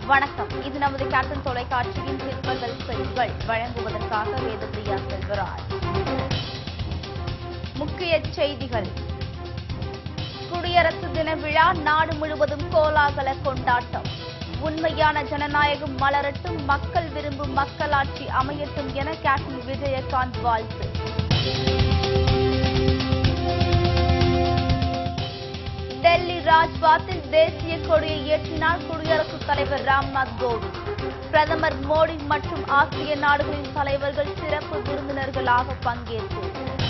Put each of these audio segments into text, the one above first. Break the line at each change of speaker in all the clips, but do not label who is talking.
வணக்கம் இது நமது கேப்டன் தொலைக்காட்சியின் பிற்பகல் செய்திகள் வழங்குவதற்காக வேதபிரியா செல்வராஜ் முக்கிய செய்திகள் குடியரசு தின விழா நாடு முழுவதும் கோலாகல கொண்டாட்டம் உண்மையான ஜனநாயகம் மலரட்டும் மக்கள் விரும்பும் மக்களாட்சி அமையட்டும் என கேப்டன் விஜயகாந்த் வாழ்த்து டெல்லி ராஜ்பாத்தில் தேசிய கொடியை ஏற்றினார் குடியரசுத் தலைவர் ராம்நாத் கோவிந்த் பிரதமர் மோடி மற்றும் ஆசிய நாடுகளின் தலைவர்கள் சிறப்பு விருந்தினர்களாக பங்கேற்பு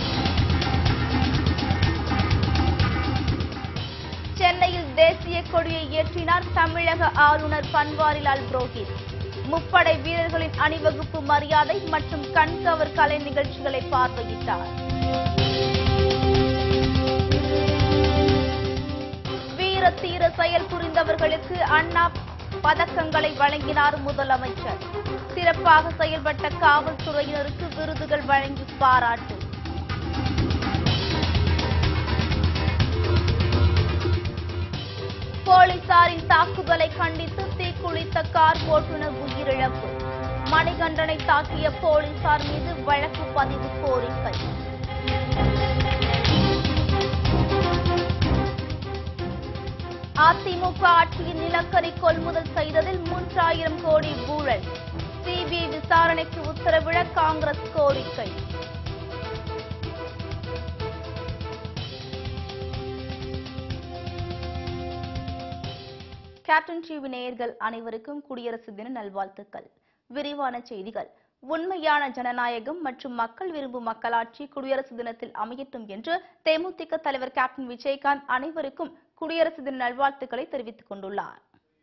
சென்னையில் தேசிய கொடியை ஏற்றினார் தமிழக ஆளுநர் பன்வாரிலால் புரோஹித் முப்படை வீரர்களின் அணிவகுப்பு மரியாதை மற்றும் கண்கவர் கலை நிகழ்ச்சிகளை பார்வையிட்டார் வீர தீர செயல் புரிந்தவர்களுக்கு அண்ணா பதக்கங்களை வழங்கினார் முதலமைச்சர் சிறப்பாக செயல்பட்ட காவல்துறையினருக்கு விருதுகள் வழங்கி பாராட்டு போலீசாரின் தாக்குதலை கண்டித்து தீக்குளித்த கார் ஓட்டுநர் உயிரிழப்பு மணிகண்டனை தாக்கிய போலீசார் மீது வழக்கு பதிவு கோரிக்கை அதிமுக ஆட்சியின் நிலக்கரி கொள்முதல் செய்ததில் மூன்றாயிரம் கோடி ஊழல் சிபிஐ விசாரணைக்கு உத்தரவிட காங்கிரஸ் கோரிக்கை கேப்டன் டிவி நேயர்கள் அனைவருக்கும் குடியரசு தின நல்வாழ்த்துக்கள் விரிவான செய்திகள் உண்மையான ஜனநாயகம் மற்றும் மக்கள் விரும்பும் மக்களாட்சி குடியரசு தினத்தில் அமையட்டும் என்று தேமுதிக தலைவர் கேப்டன் விஜயகாந்த் அனைவருக்கும் குடியரசு தின நல்வாழ்த்துக்களை தெரிவித்துக் கொண்டுள்ளார்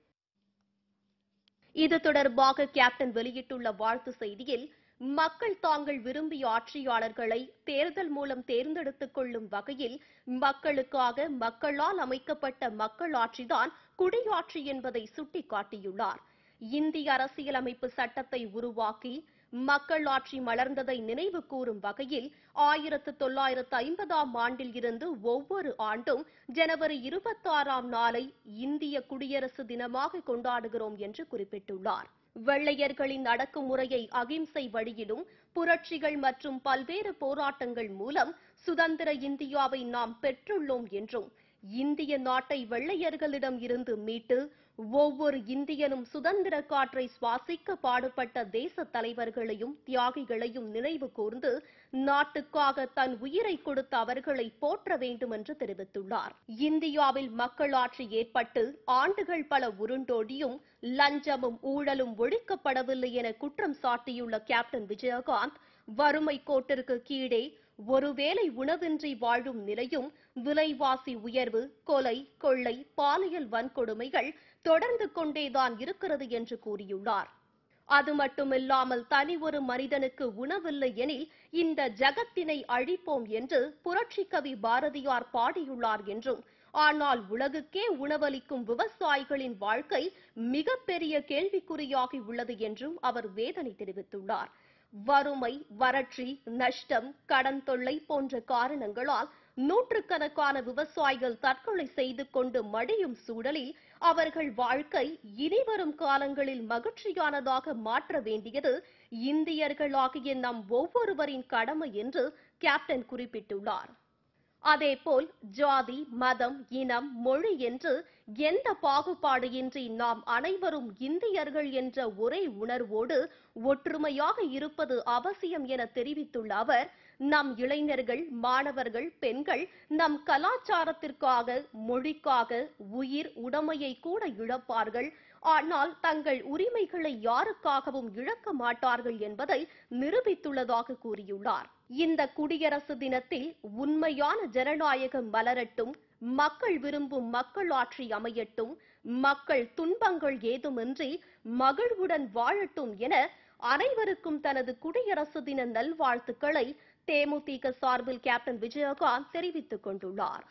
இது தொடர்பாக கேப்டன் வெளியிட்டுள்ள வாழ்த்து செய்தியில் மக்கள் தாங்கள் விரும்பிய ஆட்சியாளர்களை தேர்தல் மூலம் தேர்ந்தெடுத்துக் கொள்ளும் வகையில் மக்களுக்காக மக்களால் அமைக்கப்பட்ட மக்களாட்சிதான் குடியாட்சி என்பதை சுட்டிக்காட்டியுள்ளார் இந்திய அரசியலமைப்பு சட்டத்தை உருவாக்கி மக்களாட்சி மலர்ந்ததை நினைவு கூறும் வகையில் ஆயிரத்து தொள்ளாயிரத்து ஐம்பதாம் ஆண்டில் இருந்து ஒவ்வொரு ஆண்டும் ஜனவரி இருபத்தாறாம் நாளை இந்திய குடியரசு தினமாக கொண்டாடுகிறோம் என்று குறிப்பிட்டுள்ளார் வெள்ளையர்களின் அடக்குமுறையை அகிம்சை வழியிலும் புரட்சிகள் மற்றும் பல்வேறு போராட்டங்கள் மூலம் சுதந்திர இந்தியாவை நாம் பெற்றுள்ளோம் என்றும் இந்திய நாட்டை வெள்ளையர்களிடம் இருந்து மீட்டு ஒவ்வொரு இந்தியனும் சுதந்திர காற்றை சுவாசிக்க பாடுபட்ட தேச தலைவர்களையும் தியாகிகளையும் நினைவு கூர்ந்து நாட்டுக்காக தன் உயிரை கொடுத்த அவர்களை போற்ற வேண்டும் என்று தெரிவித்துள்ளார் இந்தியாவில் மக்களாட்சி ஏற்பட்டு ஆண்டுகள் பல உருண்டோடியும் லஞ்சமும் ஊழலும் ஒழிக்கப்படவில்லை என குற்றம் சாட்டியுள்ள கேப்டன் விஜயகாந்த் வறுமை கோட்டிற்கு கீழே ஒருவேளை உணவின்றி வாழும் நிலையும் விலைவாசி உயர்வு கொலை கொள்ளை பாலியல் வன்கொடுமைகள் தொடர்ந்து கொண்டேதான் இருக்கிறது என்று கூறியுள்ளார் அது மட்டுமில்லாமல் தனி ஒரு மனிதனுக்கு உணவில்லை எனில் இந்த ஜகத்தினை அழிப்போம் என்று புரட்சி கவி பாரதியார் பாடியுள்ளார் என்றும் ஆனால் உலகுக்கே உணவளிக்கும் விவசாயிகளின் வாழ்க்கை மிகப்பெரிய கேள்விக்குறியாகி உள்ளது என்றும் அவர் வேதனை தெரிவித்துள்ளார் வறுமை வறட்சி நஷ்டம் கடன் தொல்லை போன்ற காரணங்களால் நூற்றுக்கணக்கான விவசாயிகள் தற்கொலை செய்து கொண்டு மடியும் சூழலில் அவர்கள் வாழ்க்கை இனிவரும் காலங்களில் மகிழ்ச்சியானதாக மாற்ற வேண்டியது இந்தியர்களாகிய நம் ஒவ்வொருவரின் கடமை என்று கேப்டன் குறிப்பிட்டுள்ளார் அதேபோல் ஜாதி மதம் இனம் மொழி என்று எந்த பாகுபாடு இன்றி நாம் அனைவரும் இந்தியர்கள் என்ற ஒரே உணர்வோடு ஒற்றுமையாக இருப்பது அவசியம் என தெரிவித்துள்ள அவர் நம் இளைஞர்கள் மாணவர்கள் பெண்கள் நம் கலாச்சாரத்திற்காக மொழிக்காக உயிர் உடமையை கூட இழப்பார்கள் ஆனால் தங்கள் உரிமைகளை யாருக்காகவும் இழக்க மாட்டார்கள் என்பதை நிரூபித்துள்ளதாக கூறியுள்ளார் இந்த குடியரசு தினத்தில் உண்மையான ஜனநாயகம் மலரட்டும் மக்கள் விரும்பும் மக்களாட்சி அமையட்டும் மக்கள் துன்பங்கள் ஏதுமின்றி மகிழ்வுடன் வாழட்டும் என அனைவருக்கும் தனது குடியரசு தின நல்வாழ்த்துக்களை தேமுதிக சார்பில் கேப்டன் விஜயகாந்த் தெரிவித்துக் கொண்டுள்ளார்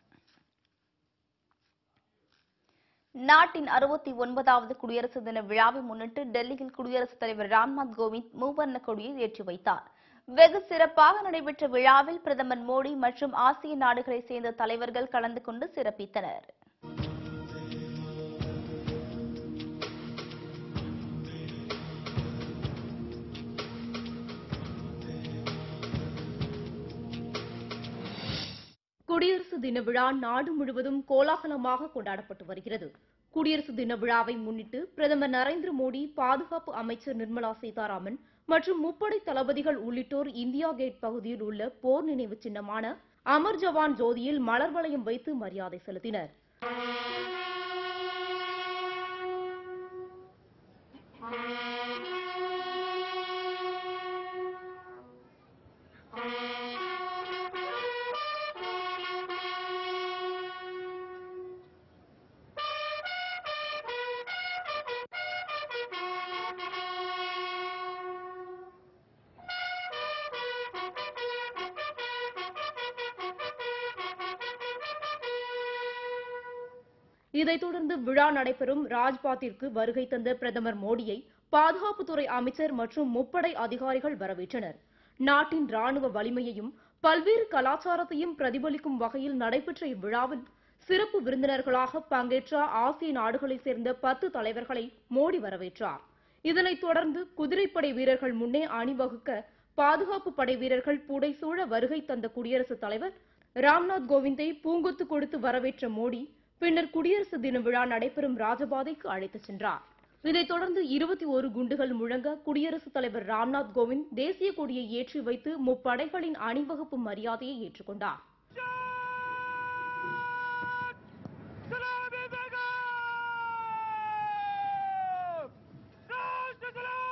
நாட்டின் அறுபத்தி ஒன்பதாவது குடியரசு தின விழாவை முன்னிட்டு டெல்லியில் குடியரசுத் தலைவர் ராம்நாத் கோவிந்த் மூவர்ண கொடியை ஏற்றி வைத்தார் வெகு சிறப்பாக நடைபெற்ற விழாவில் பிரதமர் மோடி மற்றும் ஆசிய நாடுகளைச் சேர்ந்த தலைவர்கள் கலந்து கொண்டு சிறப்பித்தனர்
குடியரசு தின விழா நாடு முழுவதும் கோலாகலமாக கொண்டாடப்பட்டு வருகிறது குடியரசு தின விழாவை முன்னிட்டு பிரதமர் நரேந்திர மோடி பாதுகாப்பு அமைச்சர் நிர்மலா சீதாராமன் மற்றும் முப்படை தளபதிகள் உள்ளிட்டோர் இந்தியா கேட் பகுதியில் உள்ள போர் நினைவு சின்னமான அமர் ஜவான் ஜோதியில் மலர் வளையம் வைத்து மரியாதை செலுத்தினர் இதைத் தொடர்ந்து விழா நடைபெறும் ராஜ்பாத்திற்கு வருகை தந்த பிரதமர் மோடியை பாதுகாப்புத்துறை அமைச்சர் மற்றும் முப்படை அதிகாரிகள் வரவேற்றனர் நாட்டின் ராணுவ வலிமையையும் பல்வேறு கலாச்சாரத்தையும் பிரதிபலிக்கும் வகையில் நடைபெற்ற இவ்விழாவில் சிறப்பு விருந்தினர்களாக பங்கேற்ற ஆசிய நாடுகளைச் சேர்ந்த பத்து தலைவர்களை மோடி வரவேற்றார் இதனைத் தொடர்ந்து குதிரைப்படை வீரர்கள் முன்னே அணிவகுக்க பாதுகாப்பு படை வீரர்கள் புடைசூழ வருகை தந்த குடியரசுத் தலைவர் ராம்நாத் கோவிந்தை பூங்கொத்து கொடுத்து வரவேற்ற மோடி பின்னர் குடியரசு தின விழா நடைபெறும் ராஜபாதைக்கு அழைத்துச் சென்றார் இதைத் தொடர்ந்து இருபத்தி ஒரு குண்டுகள் முழங்க குடியரசுத் தலைவர் ராம்நாத் கோவிந்த் தேசிய கொடியை ஏற்றி வைத்து முப்படைகளின் அணிவகுப்பு மரியாதையை ஏற்றுக்கொண்டார்
سلام بگم راست سلام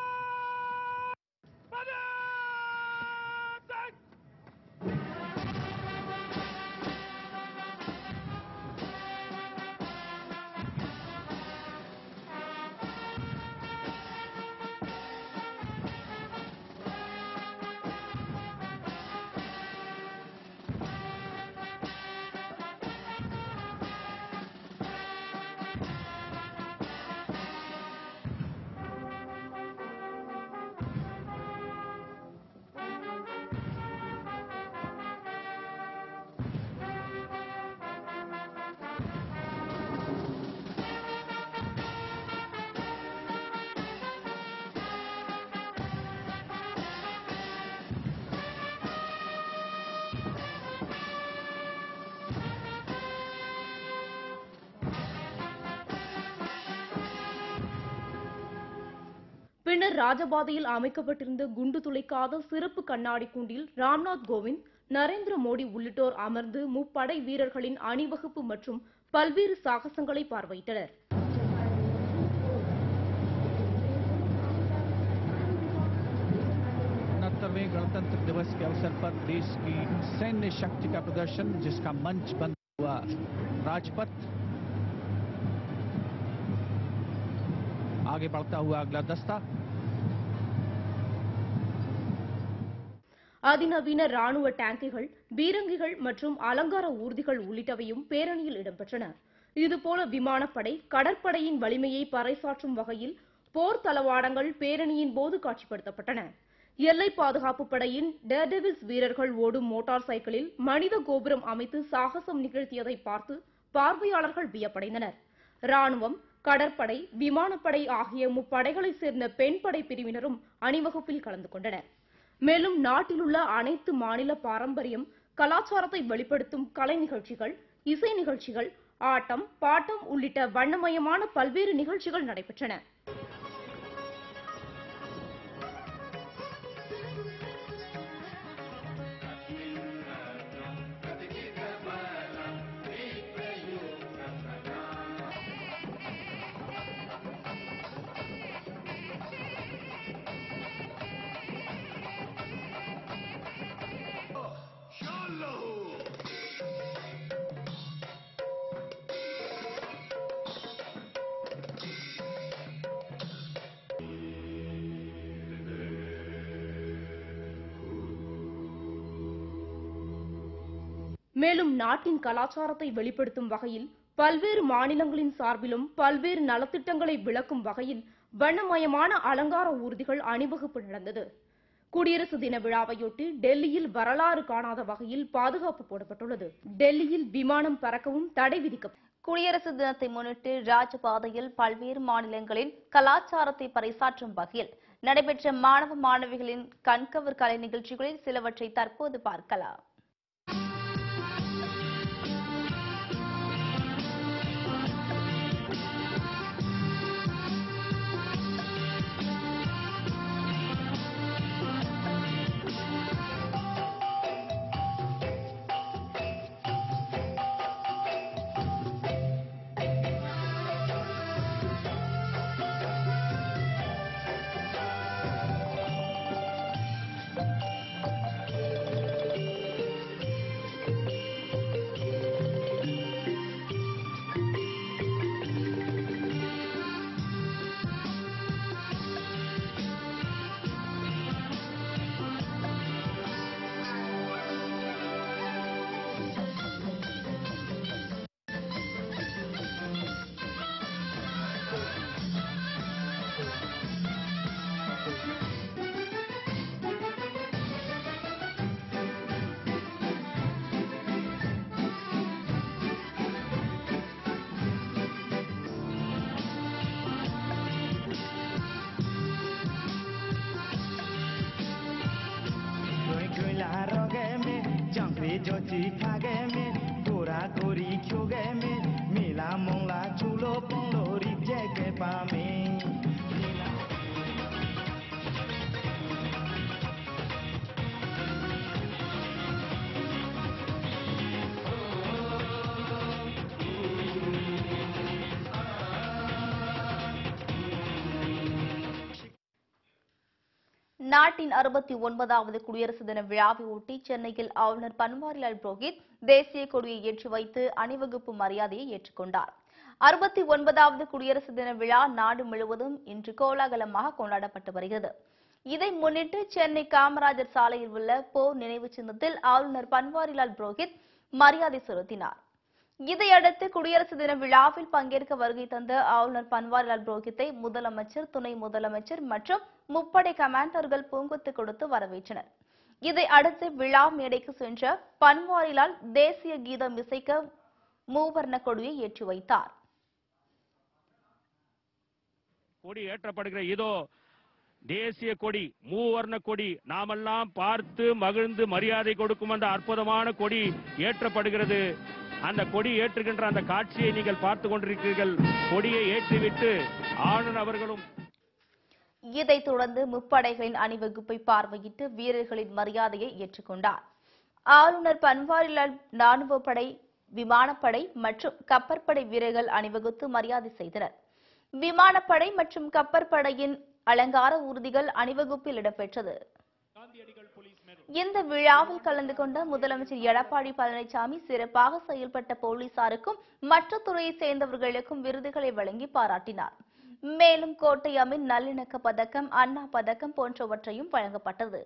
بده تک
பின்னர் ராஜபாதையில் அமைக்கப்பட்டிருந்த குண்டு துளைக்காத சிறப்பு கண்ணாடி கூண்டில் ராம்நாத் கோவிந்த் நரேந்திர மோடி உள்ளிட்டோர் அமர்ந்து முப்படை வீரர்களின் அணிவகுப்பு மற்றும் பல்வேறு சாகசங்களை பார்வையிட்டனர்
उनहत्तरवें गणतंत्र दिवस के अवसर पर देश की सैन्य शक्ति का प्रदर्शन जिसका मंच बंद हुआ राजपथ आगे बढ़ता हुआ अगला दस्ता
அதிநவீன ராணுவ டேங்குகள் பீரங்கிகள் மற்றும் அலங்கார ஊர்திகள் உள்ளிட்டவையும் பேரணியில் இடம்பெற்றன இதுபோல விமானப்படை கடற்படையின் வலிமையை பறைசாற்றும் வகையில் போர் தளவாடங்கள் பேரணியின் போது காட்சிப்படுத்தப்பட்டன எல்லை பாதுகாப்பு படையின் டேர்டெவில்ஸ் வீரர்கள் ஓடும் மோட்டார் சைக்கிளில் மனித கோபுரம் அமைத்து சாகசம் நிகழ்த்தியதை பார்த்து பார்வையாளர்கள் வியப்படைந்தனர் ராணுவம் கடற்படை விமானப்படை ஆகிய முப்படைகளைச் சேர்ந்த பெண் படை பிரிவினரும் அணிவகுப்பில் கலந்து கொண்டனர் மேலும் நாட்டிலுள்ள அனைத்து மாநில பாரம்பரியம் கலாச்சாரத்தை வெளிப்படுத்தும் கலை நிகழ்ச்சிகள் இசை நிகழ்ச்சிகள் ஆட்டம் பாட்டம் உள்ளிட்ட வண்ணமயமான பல்வேறு நிகழ்ச்சிகள் நடைபெற்றன மேலும் நாட்டின் கலாச்சாரத்தை வெளிப்படுத்தும் வகையில் பல்வேறு மாநிலங்களின் சார்பிலும் பல்வேறு நலத்திட்டங்களை விளக்கும் வகையில் வண்ணமயமான அலங்கார ஊர்திகள் அணிவகுப்பு நடந்தது குடியரசு தின விழாவையொட்டி டெல்லியில் வரலாறு காணாத வகையில் பாதுகாப்பு போடப்பட்டுள்ளது டெல்லியில் விமானம் பறக்கவும் தடை விதிக்கப்பட்டது
குடியரசு தினத்தை முன்னிட்டு ராஜபாதையில் பல்வேறு மாநிலங்களின் கலாச்சாரத்தை பறைசாற்றும் வகையில் நடைபெற்ற மாணவ மாணவிகளின் கண்கவர் கலை நிகழ்ச்சிகளில் சிலவற்றை தற்போது பார்க்கலாம்
जची थागे में गोरा गोरी खोगे में मेला मोंगला चूलो पोंगलो रिजे के पामे
நாட்டின் அறுபத்தி ஒன்பதாவது குடியரசு தின விழாவை ஒட்டி சென்னையில் ஆளுநர் பன்வாரிலால் புரோஹித் தேசிய கொடியை ஏற்றி வைத்து அணிவகுப்பு மரியாதையை ஏற்றுக்கொண்டார் அறுபத்தி ஒன்பதாவது குடியரசு தின விழா நாடு முழுவதும் இன்று கோலாகலமாக கொண்டாடப்பட்டு வருகிறது இதை முன்னிட்டு சென்னை காமராஜர் சாலையில் உள்ள போர் நினைவு சின்னத்தில் ஆளுநர் பன்வாரிலால் புரோஹித் மரியாதை செலுத்தினார் இதையடுத்து குடியரசு தின விழாவில் பங்கேற்க வருகை தந்த ஆளுநர் பன்வாரிலால் புரோஹித்தை முதலமைச்சர் துணை முதலமைச்சர் மற்றும் முப்படை கமாண்டர்கள் பூங்கொத்து கொடுத்து வரவேற்றனர் இதை அடுத்து விழா மேடைக்கு சென்ற பன்வாரிலால் தேசிய கீதம் இசைக்க மூவர்ண கொடியை ஏற்றி வைத்தார்
கொடி ஏற்றப்படுகிற இதோ தேசிய கொடி மூவர்ண கொடி நாமெல்லாம் பார்த்து மகிழ்ந்து மரியாதை கொடுக்கும் அந்த அற்புதமான கொடி ஏற்றப்படுகிறது அந்த கொடி ஏற்றுகின்ற அந்த காட்சியை நீங்கள் பார்த்து கொண்டிருக்கிறீர்கள் கொடியை ஏற்றிவிட்டு ஆளுநர் அவர்களும்
இதைத் தொடர்ந்து முப்படைகளின் அணிவகுப்பை பார்வையிட்டு வீரர்களின் மரியாதையை ஏற்றுக்கொண்டார் ஆளுநர் பன்வாரிலால் ராணுவப்படை விமானப்படை மற்றும் கப்பற்படை வீரர்கள் அணிவகுத்து மரியாதை செய்தனர் விமானப்படை மற்றும் கப்பற்படையின் அலங்கார ஊர்திகள் அணிவகுப்பில் இடம்பெற்றது இந்த விழாவில் கலந்து கொண்ட முதலமைச்சர் எடப்பாடி பழனிசாமி சிறப்பாக செயல்பட்ட போலீசாருக்கும் மற்ற துறையைச் சேர்ந்தவர்களுக்கும் விருதுகளை வழங்கி பாராட்டினார் மேலும் கோட்டை அமீன் நல்லிணக்க பதக்கம் அண்ணா பதக்கம் போன்றவற்றையும் வழங்கப்பட்டது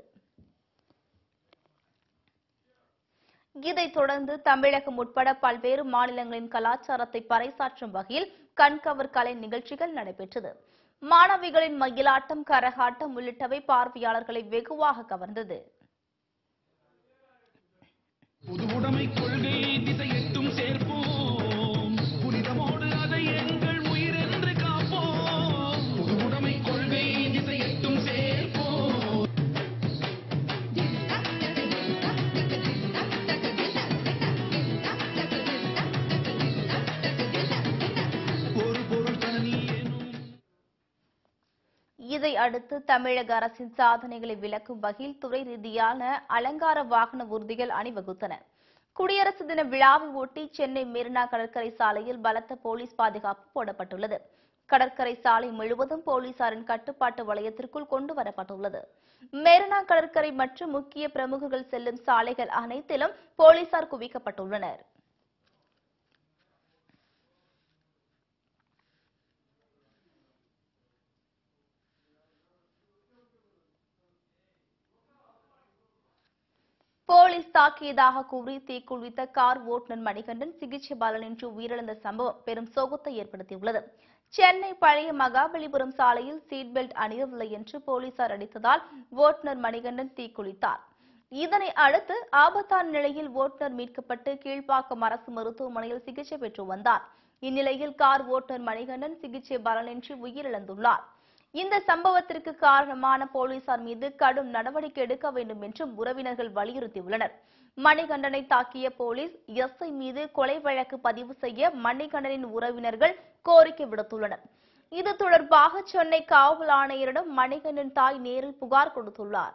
இதைத் தொடர்ந்து தமிழகம் உட்பட பல்வேறு மாநிலங்களின் கலாச்சாரத்தை பறைசாற்றும் வகையில் கண்கவர் கலை நிகழ்ச்சிகள் நடைபெற்றது மாணவிகளின் மயிலாட்டம் கரகாட்டம் உள்ளிட்டவை பார்வையாளர்களை வெகுவாக கவர்ந்தது
புதுவுடைமை கொள்கை திசையெட்டும் சேர்ப்போம் புனிதமோடு அதை எங்கள் உயிரென்று காப்போம் புதுவுடைமை கொள்கை திசையெட்டும் சேர்ப்போம் ஒரு பொருள் தனி எனும்
இதை அடுத்து தமிழக அரசின் சாதனைகளை விளக்கும் வகையில் துறை ரீதியான அலங்கார வாகன ஊர்திகள் அணிவகுத்தன குடியரசு தின விழாவை ஒட்டி சென்னை மெரினா கடற்கரை சாலையில் பலத்த போலீஸ் பாதுகாப்பு போடப்பட்டுள்ளது கடற்கரை சாலை முழுவதும் போலீசாரின் கட்டுப்பாட்டு வளையத்திற்குள் கொண்டு வரப்பட்டுள்ளது மெரினா கடற்கரை மற்றும் முக்கிய பிரமுகர்கள் செல்லும் சாலைகள் அனைத்திலும் போலீசார் குவிக்கப்பட்டுள்ளனர் போலீஸ் தாக்கியதாக கூறி தீக்குளித்த கார் ஓட்டுநர் மணிகண்டன் சிகிச்சை பலனின்றி உயிரிழந்த சம்பவம் பெரும் சோகத்தை ஏற்படுத்தியுள்ளது சென்னை பழைய மகாபலிபுரம் சாலையில் சீட் பெல்ட் அணியவில்லை என்று போலீசார் அடித்ததால் ஓட்டுநர் மணிகண்டன் தீக்குளித்தார் இதனை அடுத்து ஆபத்தான நிலையில் ஓட்டுநர் மீட்கப்பட்டு கீழ்ப்பாக்கம் அரசு மருத்துவமனையில் சிகிச்சை பெற்று வந்தார் இந்நிலையில் கார் ஓட்டுநர் மணிகண்டன் சிகிச்சை பலனின்றி உயிரிழந்துள்ளார் இந்த சம்பவத்திற்கு காரணமான போலீசார் மீது கடும் நடவடிக்கை எடுக்க வேண்டும் என்றும் உறவினர்கள் வலியுறுத்தியுள்ளனர் மணிகண்டனை தாக்கிய போலீஸ் எஸ்ஐ மீது கொலை வழக்கு பதிவு செய்ய மணிகண்டனின் உறவினர்கள் கோரிக்கை விடுத்துள்ளனர் இது தொடர்பாக சென்னை காவல் ஆணையரிடம் மணிகண்டன் தாய் நேரில் புகார் கொடுத்துள்ளார்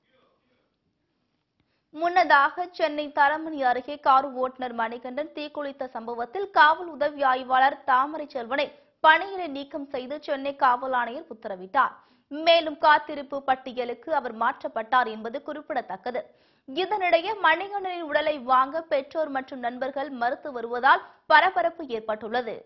முன்னதாக சென்னை தரமணி அருகே கார் ஓட்டுநர் மணிகண்டன் தீக்குளித்த சம்பவத்தில் காவல் உதவி ஆய்வாளர் தாமரை செல்வனை பணியிடை நீக்கம் செய்து சென்னை காவல் ஆணையர் உத்தரவிட்டார் மேலும் காத்திருப்பு பட்டியலுக்கு அவர் மாற்றப்பட்டார் என்பது குறிப்பிடத்தக்கது இதனிடையே மணிகண்டனின் உடலை வாங்க பெற்றோர் மற்றும் நண்பர்கள் மறுத்து வருவதால் பரபரப்பு ஏற்பட்டுள்ளது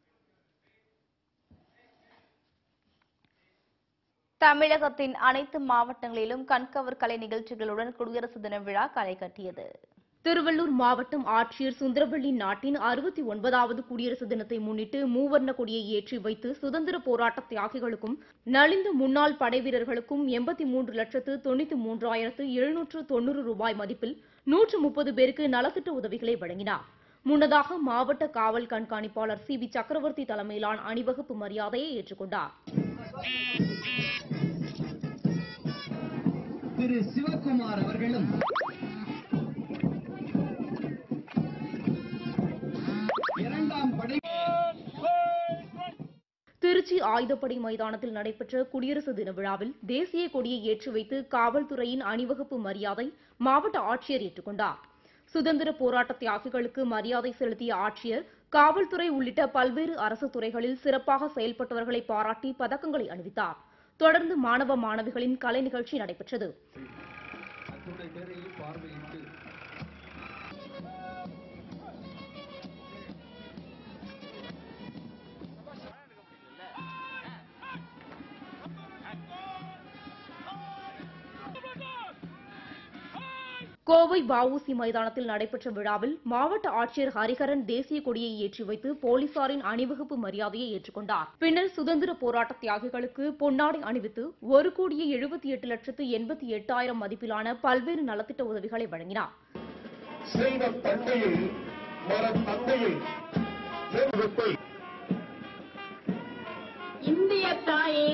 தமிழகத்தின் அனைத்து மாவட்டங்களிலும் கண்கவர் கலை நிகழ்ச்சிகளுடன் குடியரசு தின விழா களை கட்டியது
திருவள்ளூர் மாவட்டம் ஆட்சியர் சுந்தரவள்ளி நாட்டின் அறுபத்தி ஒன்பதாவது குடியரசு தினத்தை முன்னிட்டு மூவர்ண கொடியை ஏற்றி வைத்து சுதந்திர போராட்ட தியாகிகளுக்கும் நலிந்த முன்னாள் படைவீரர்களுக்கும் எண்பத்தி மூன்று லட்சத்து தொண்ணூத்தி மூன்றாயிரத்து எழுநூற்று தொண்ணூறு ரூபாய் மதிப்பில் நூற்று முப்பது பேருக்கு நலத்திட்ட உதவிகளை வழங்கினார் முன்னதாக மாவட்ட காவல் கண்காணிப்பாளர் சி வி சக்கரவர்த்தி தலைமையிலான அணிவகுப்பு மரியாதையை ஏற்றுக்கொண்டார்
திரு சிவகுமார் அவர்களும் திருச்சி ஆயுதப்படை மைதானத்தில் நடைபெற்ற குடியரசு தின விழாவில் தேசிய கொடியை ஏற்றி வைத்து காவல்துறையின் அணிவகுப்பு மரியாதை மாவட்ட ஆட்சியர் ஏற்றுக்கொண்டார் சுதந்திர போராட்ட தியாகிகளுக்கு மரியாதை செலுத்திய ஆட்சியர் காவல்துறை உள்ளிட்ட பல்வேறு அரசு துறைகளில் சிறப்பாக செயல்பட்டவர்களை பாராட்டி பதக்கங்களை அணிவித்தார் தொடர்ந்து மாணவ மாணவிகளின் கலை நிகழ்ச்சி நடைபெற்றது
அத்துணை பேரையும் பார்வையிட்டு
கோவை வஉசி மைதானத்தில் நடைபெற்ற விழாவில் மாவட்ட ஆட்சியர் ஹரிஹரன் தேசிய கொடியை ஏற்றி வைத்து போலீசாரின் அணிவகுப்பு மரியாதையை ஏற்றுக்கொண்டார் பின்னர் சுதந்திர போராட்ட தியாகிகளுக்கு பொன்னாடை அணிவித்து ஒரு கோடியே எழுபத்தி எட்டு லட்சத்து எண்பத்தி எட்டாயிரம் மதிப்பிலான பல்வேறு நலத்திட்ட உதவிகளை வழங்கினார்
செல்வ தந்தையில் மர தந்தையில் செல்வத்தை
இந்திய தாயே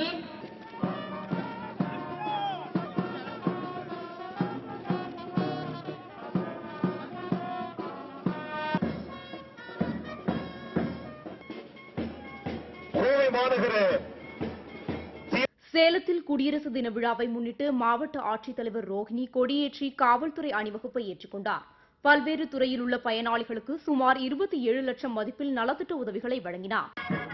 கோவை மாநகர
சேலத்தில் குடியரசு தின விழாவை முன்னிட்டு மாவட்ட ஆட்சித்தலைவர் ரோஹிணி கொடியேற்றி காவல்துறை அணிவகுப்பை ஏற்றுக்கொண்டார் பல்வேறு துறையில் உள்ள பயனாளிகளுக்கு சுமார் இருபத்தி ஏழு லட்சம் மதிப்பில் நலத்திட்ட உதவிகளை வழங்கினார்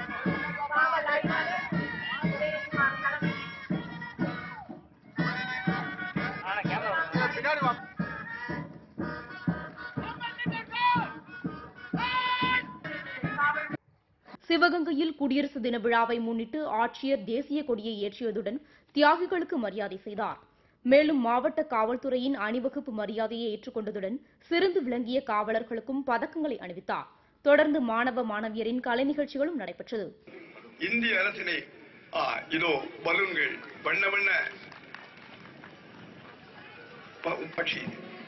சிவகங்கையில் குடியரசு தின விழாவை முன்னிட்டு ஆட்சியர் தேசிய கொடியை ஏற்றியதுடன் தியாகிகளுக்கு மரியாதை செய்தார் மேலும் மாவட்ட காவல்துறையின் அணிவகுப்பு மரியாதையை ஏற்றுக்கொண்டதுடன் சிறந்து விளங்கிய காவலர்களுக்கும் பதக்கங்களை அணிவித்தார் தொடர்ந்து மாணவ மாணவியரின் கலை நிகழ்ச்சிகளும் நடைபெற்றது
இந்திய அரசினை ஆ, இதோ பலூன்கள் வண்ண வண்ண ப- பட்சி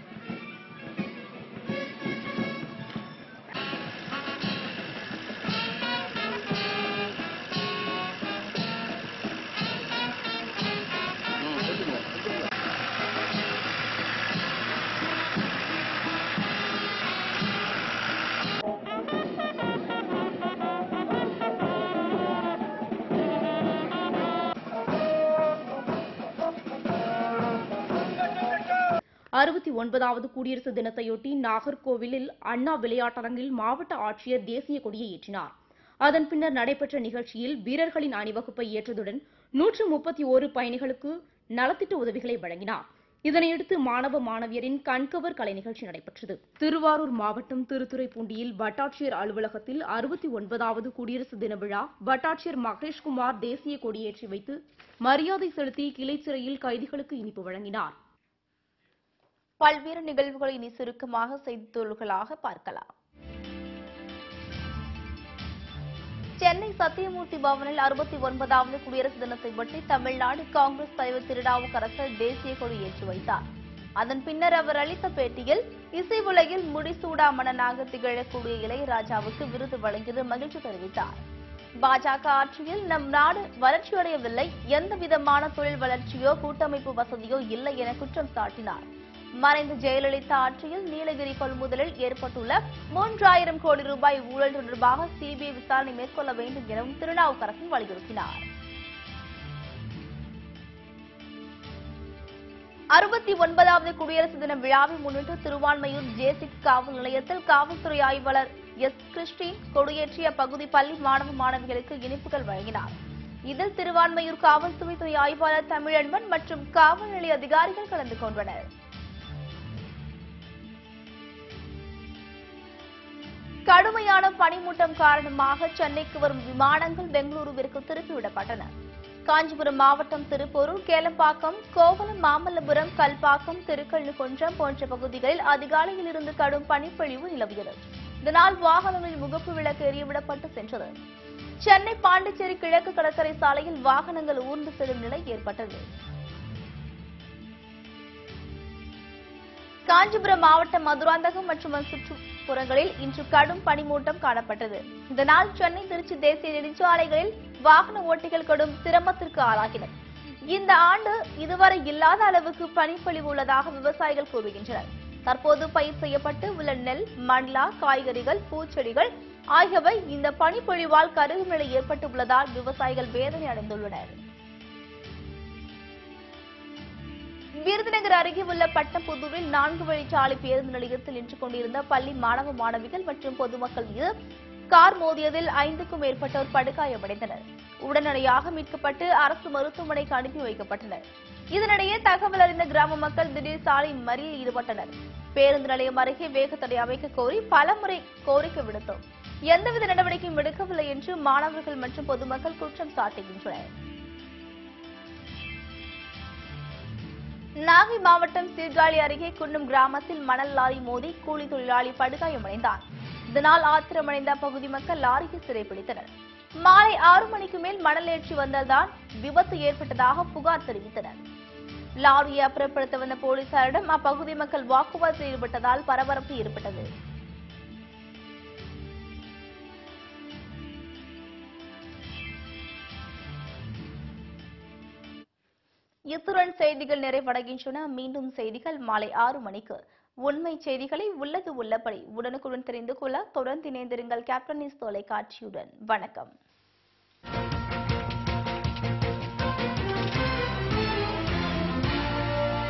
அறுபத்தி ஒன்பதாவது குடியரசு தினத்தையொட்டி நாகர்கோவிலில் அண்ணா விளையாட்டரங்கில் மாவட்ட ஆட்சியர் தேசிய கொடியை ஏற்றினார் அதன் பின்னர் நடைபெற்ற நிகழ்ச்சியில் வீரர்களின் அணிவகுப்பை ஏற்றதுடன் நூற்று முப்பத்தி ஓரு பயணிகளுக்கு நலத்திட்ட உதவிகளை வழங்கினார் இதனையடுத்து மாணவ மாணவியரின் கண்கவர் கலை நிகழ்ச்சி நடைபெற்றது திருவாரூர் மாவட்டம் திருத்துறைப்பூண்டியில் வட்டாட்சியர் அலுவலகத்தில் அறுபத்தி ஒன்பதாவது குடியரசு தின விழா வட்டாட்சியர் மகேஷ்குமார் தேசிய கொடியேற்றி வைத்து மரியாதை செலுத்தி கிளைச்சிறையில் கைதிகளுக்கு இனிப்பு வழங்கினார்
பல்வேறு நிகழ்வுகளை இனி சுருக்கமாக செய்தித்தாள்களாக பார்க்கலாம் சென்னை சத்தியமூர்த்தி பவனில் அறுபத்தி ஒன்பதாவது குடியரசு தினத்தை ஒட்டி தமிழ்நாடு காங்கிரஸ் தலைவர் திருநாவுக்கரசர் தேசிய கொடி ஏற்றி வைத்தார் அதன் பின்னர் அவர் அளித்த பேட்டியில் இசை உலகில் முடிசூடா மன்னனாக திகழக்கூடிய இளையராஜாவுக்கு விருது வழங்கியது மகிழ்ச்சி தெரிவித்தார் பாஜக ஆட்சியில் நம் நாடு வளர்ச்சியடையவில்லை எந்த விதமான தொழில் வளர்ச்சியோ கூட்டமைப்பு வசதியோ இல்லை என குற்றம் சாட்டினார் மறைந்த ஜெயலலிதா ஆட்சியில் நீலகிரி கொள்முதலில் ஏற்பட்டுள்ள மூன்றாயிரம் கோடி ரூபாய் ஊழல் தொடர்பாக சிபிஐ விசாரணை மேற்கொள்ள வேண்டும் எனவும் திருநாவுக்கரசன் வலியுறுத்தினார் அறுபத்தி ஒன்பதாவது குடியரசு தின விழாவை முன்னிட்டு திருவான்மையூர் ஜே சிக்ஸ் காவல் நிலையத்தில் காவல்துறை ஆய்வாளர் எஸ் கிறிஸ்டின் கொடியேற்றிய பகுதி பள்ளி மாணவ மாணவிகளுக்கு இனிப்புகள் வழங்கினார் இதில் திருவான்மையூர் காவல்துறை துறை ஆய்வாளர் தமிழன்பன் மற்றும் காவல் நிலைய அதிகாரிகள் கலந்து கொண்டனர் கடுமையான பனிமூட்டம் காரணமாக சென்னைக்கு வரும் விமானங்கள் பெங்களூருவிற்கு திருப்பிவிடப்பட்டன காஞ்சிபுரம் மாவட்டம் திருப்போரூர் கேளம்பாக்கம் கோவலம் மாமல்லபுரம் கல்பாக்கம் திருக்கல்லுகுன்றம் போன்ற பகுதிகளில் அதிகாலையில் இருந்து கடும் பனிப்பொழிவு நிலவியது இதனால் வாகனங்களில் முகப்பு விளக்கு எரியவிடப்பட்டு சென்றது சென்னை பாண்டிச்சேரி கிழக்கு கடற்கரை சாலையில் வாகனங்கள் ஊர்ந்து செல்லும் நிலை ஏற்பட்டது காஞ்சிபுரம் மாவட்டம் மதுராந்தகம் மற்றும் அதன் சுற்றுப்புறங்களில் இன்று கடும் பனிமூட்டம் காணப்பட்டது இதனால் சென்னை திருச்சி தேசிய நெடுஞ்சாலைகளில் வாகன ஓட்டிகள் கடும் சிரமத்திற்கு ஆளாகினர் இந்த ஆண்டு இதுவரை இல்லாத அளவுக்கு பனிப்பொழிவு உள்ளதாக விவசாயிகள் கூறுகின்றனர் தற்போது பயிர் செய்யப்பட்டு உள்ள நெல் மண்லா காய்கறிகள் பூச்செடிகள் ஆகியவை இந்த பனிப்பொழிவால் கருகும் நிலை ஏற்பட்டுள்ளதால் விவசாயிகள் வேதனை அடைந்துள்ளனர் விருதுநகர் அருகே உள்ள பட்டப்புதூரில் நான்கு வழிச்சாலை பேருந்து நிலையத்தில் நின்று கொண்டிருந்த பள்ளி மாணவ மாணவிகள் மற்றும் பொதுமக்கள் மீது கார் மோதியதில் ஐந்துக்கும் மேற்பட்டோர் படுகாயமடைந்தனர் உடனடியாக மீட்கப்பட்டு அரசு மருத்துவமனைக்கு அனுப்பி வைக்கப்பட்டனர் இதனிடையே தகவல் அறிந்த கிராம மக்கள் திடீர் சாலை மறியலில் ஈடுபட்டனர் பேருந்து நிலையம் அருகே வேகத்தடை அமைக்க கோரி பலமுறை கோரிக்கை விடுத்தோம் எந்தவித நடவடிக்கையும் எடுக்கவில்லை என்று மாணவர்கள் மற்றும் பொதுமக்கள் குற்றம் சாட்டுகின்றனர் நாகை மாவட்டம் சீர்காழி அருகே குன்னம் கிராமத்தில் மணல் லாரி மோதி கூலி தொழிலாளி படுகாயமடைந்தார் இதனால் ஆத்திரமடைந்த அப்பகுதி மக்கள் லாரியை சிறைப்பிடித்தனர் மாலை ஆறு மணிக்கு மேல் மணல் ஏற்றி வந்ததால் விபத்து ஏற்பட்டதாக புகார் தெரிவித்தனர் லாரியை அப்புறப்படுத்த வந்த போலீசாரிடம் அப்பகுதி மக்கள் வாக்குவாதத்தில் ஈடுபட்டதால் பரபரப்பு ஏற்பட்டது இத்துடன் செய்திகள் நிறைவடைகின்றன மீண்டும் செய்திகள் மாலை ஆறு மணிக்கு உண்மை செய்திகளை உள்ளது உள்ளபடி உடனுக்குடன் தெரிந்து கொள்ள தொடர்ந்து இணைந்திருங்கள் கேப்டன் நியூஸ் தொலைக்காட்சியுடன் வணக்கம்